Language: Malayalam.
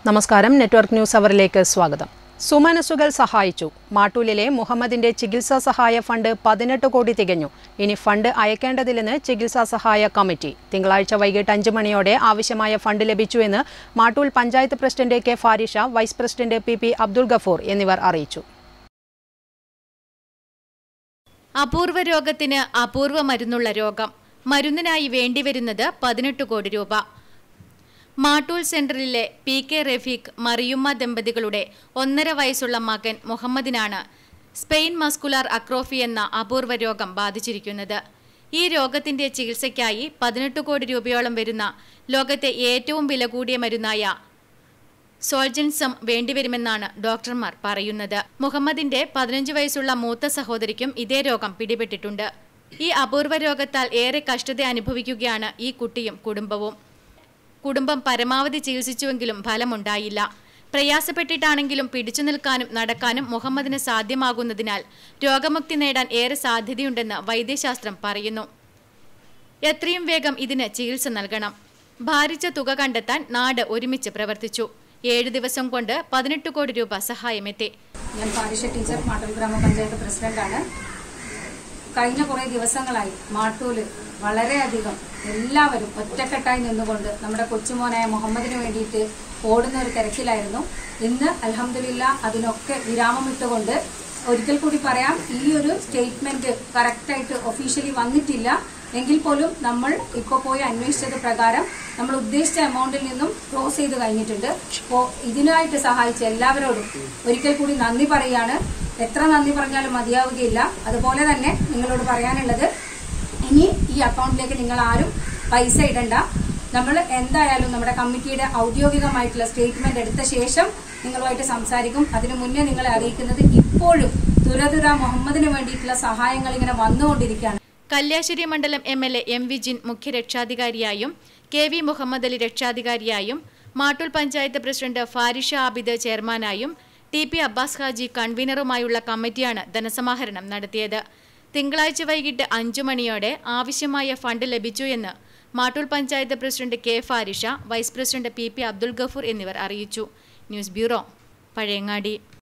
നമസ്കാരം നെറ്റ്വർക്ക് ന്യൂസ് അവറിലേക്ക് സ്വാഗതം സുമനസുകൾ സഹായിച്ചു മാട്ടൂലിലെ മുഹമ്മദിന്റെ ചികിത്സാ സഹായ ഫണ്ട് പതിനെട്ട് കോടി തികഞ്ഞു ഇനി ഫണ്ട് അയക്കേണ്ടതില്ലെന്ന് ചികിത്സാ സഹായ കമ്മിറ്റി തിങ്കളാഴ്ച വൈകിട്ട് അഞ്ച് മണിയോടെ ആവശ്യമായ ഫണ്ട് ലഭിച്ചുവെന്ന് Mattool panchayat president K Farisha vice president P P Abdul Gafoor എന്നിവർ അറിയിച്ചു അപൂർവ രോഗത്തിന് അപൂർവ മരുന്നുള്ള രോഗം മരുന്നിനായി വേണ്ടിവരുന്നത് പതിനെട്ട് കോടി രൂപ മാട്ടൂൽ സെന്ററിലെ പി കെ റഫീഖ് മറിയുമ്മ ദമ്പതികളുടെ ഒന്നര വയസ്സുള്ള മകൻ മുഹമ്മദിനാണ് സ്പെയിൻ മസ്കുലാർ അക്രോഫി എന്ന അപൂർവ രോഗം ബാധിച്ചിരിക്കുന്നത് ഈ രോഗത്തിന്റെ ചികിത്സയ്ക്കായി പതിനെട്ട് കോടി രൂപയോളം വരുന്ന ലോകത്തെ ഏറ്റവും വില കൂടിയ മരുന്നായ സോൾജൻസം വേണ്ടിവരുമെന്നാണ് ഡോക്ടർമാർ പറയുന്നത് മുഹമ്മദിന്റെ പതിനഞ്ച് വയസ്സുള്ള മൂത്ത സഹോദരിക്കും ഇതേ രോഗം പിടിപെട്ടിട്ടുണ്ട് ഈ അപൂർവ രോഗത്താൽ ഏറെ കഷ്ടത അനുഭവിക്കുകയാണ് ഈ കുട്ടിയും കുടുംബവും കുടുംബം പരമാവധി ചികിത്സിച്ചുവെങ്കിലും ഫലമുണ്ടായില്ല പ്രയാസപ്പെട്ടിട്ടാണെങ്കിലും പിടിച്ചു നിൽക്കാനും നടക്കാനും മുഹമ്മദിന് സാധ്യമാകുന്നതിനാൽ രോഗമുക്തി നേടാൻ ഏറെ സാധ്യതയുണ്ടെന്ന് വൈദ്യശാസ്ത്രം പറയുന്നു എത്രയും വേഗം ഇതിന് ചികിത്സ നൽകണം ഭാരിച്ച തുക കണ്ടെത്താൻ നാട് ഒരുമിച്ച് പ്രവർത്തിച്ചു ഏഴ് ദിവസം കൊണ്ട് പതിനെട്ട് കോടി രൂപ സഹായമെത്തി ഞാൻ പാരിഷ ടീച്ചർ മാട്ടൂൽ ഗ്രാമപഞ്ചായത്ത് പ്രസിഡന്റാണ് കഴിഞ്ഞ കുറേ ദിവസങ്ങളായി മാട്ടൂല് വളരെയധികം എല്ലാവരും ഒറ്റക്കെട്ടായി നിന്നുകൊണ്ട് നമ്മുടെ കൊച്ചുമോനായ മുഹമ്മദിന് വേണ്ടിയിട്ട് ഓടുന്ന ഒരു തിരക്കിലായിരുന്നു ഇന്ന് അലഹമില്ല അതിനൊക്കെ വിരാമമിട്ടുകൊണ്ട് ഒരിക്കൽ കൂടി പറയാം ഈ ഒരു സ്റ്റേറ്റ്മെന്റ് കറക്റ്റായിട്ട് ഒഫീഷ്യലി വന്നിട്ടില്ല എങ്കിൽ പോലും നമ്മൾ ഇപ്പോൾ പോയി അന്വേഷിച്ചത് പ്രകാരം നമ്മൾ ഉദ്ദേശിച്ച എമൗണ്ടിൽ നിന്നും ക്ലോസ് ചെയ്ത് കഴിഞ്ഞിട്ടുണ്ട് അപ്പോൾ ഇതിനായിട്ട് സഹായിച്ച എല്ലാവരോടും ഒരിക്കൽ കൂടി നന്ദി പറയാണ് എത്ര നന്ദി പറഞ്ഞാലും മതിയാവുകയില്ല അതുപോലെ തന്നെ നിങ്ങളോട് പറയാനുള്ളത് ഇനി ഈ അക്കൗണ്ടിലേക്ക് നിങ്ങൾ ആരും പൈസ ഇടണ്ട നമ്മൾ എന്തായാലും നമ്മുടെ കമ്മിറ്റിയുടെ ഔദ്യോഗികമായിട്ടുള്ള സ്റ്റേറ്റ്മെന്റ് എടുത്ത ശേഷം നിങ്ങളുമായിട്ട് സംസാരിക്കും അതിനു മുന്നേ നിങ്ങളെ അറിയിക്കുന്നത് ഇപ്പോഴും തുരതുര മുഹമ്മദിന് വേണ്ടിയിട്ടുള്ള സഹായങ്ങൾ ഇങ്ങനെ വന്നുകൊണ്ടിരിക്കുകയാണ് കല്യാശ്ശേരി മണ്ഡലം M L A M Vijin മുഖ്യ രക്ഷാധികാരിയായും കെ വി മുഹമ്മദ് അലി രക്ഷാധികാരിയായും മാട്ടൂൽ പഞ്ചായത്ത് പ്രസിഡന്റ് ഫാരിഷ ആബിദ് ചെയർമാനായും ടി പി അബ്ബാസ് ഹാജി കൺവീനറുമായുള്ള കമ്മിറ്റിയാണ് ധനസമാഹരണം നടത്തിയത് തിങ്കളാഴ്ച വൈകിട്ട് അഞ്ചു മണിയോടെ ആവശ്യമായ ഫണ്ട് ലഭിച്ചു എന്ന് Mattool panchayat president K Farisha vice president P P Abdul Gafoor എന്നിവർ അറിയിച്ചു ന്യൂസ് ബ്യൂറോ പഴയങ്ങാടി